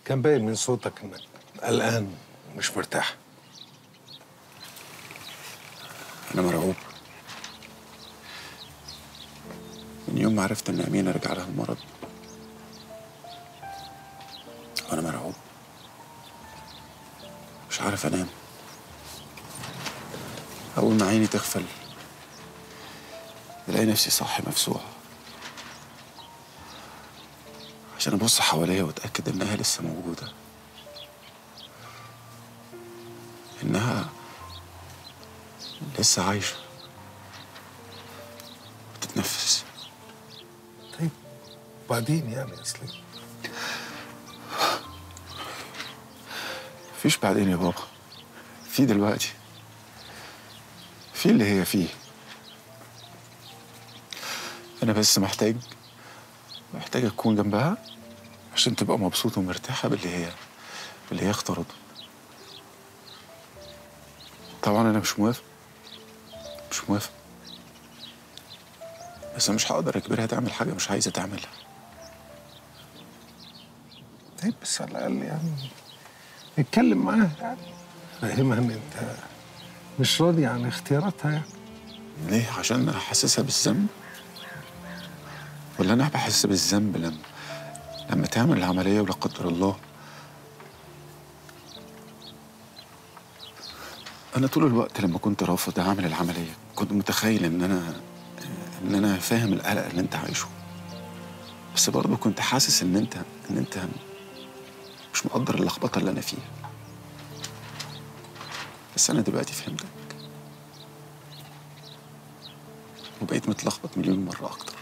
كان باين من صوتك انك قلقان ومش مرتاح أنا مرعوب من يوم ما عرفت إن أمينة رجع لها المرض وأنا مرعوب مش عارف أنام أول ما عيني تغفل بلاقي نفسي صاحي مفزوع عشان أبص حواليا وأتأكد إنها لسه موجودة إنها لسه عايشة بتتنفس طيب وبعدين يعني يا سليم مفيش بعدين يا بابا في دلوقتي في اللي هي فيه أنا بس محتاج محتاج أكون جنبها عشان تبقى مبسوطة ومرتاحة باللي هي باللي هي اختارته طبعا أنا مش موافق مش موافق بس أنا مش هقدر أجبرها تعمل حاجة مش عايزة تعملها طيب بس على الاقل يعني اتكلم معاها يعني فهمها ان انت مش راضي عن اختياراتها يعني ليه عشان احسسها بالذنب ولا انا بحس بالذنب لما لما تعمل العمليه ولا قدر الله انا طول الوقت لما كنت رافض اعمل العمليه كنت متخيل ان انا ان انا فاهم القلق اللي انت عايشه بس برضه كنت حاسس ان انت ان انت مش مقدر اللخبطه اللي انا فيها بس انا دلوقتي فهمتك وبقيت متلخبط مليون مره اكتر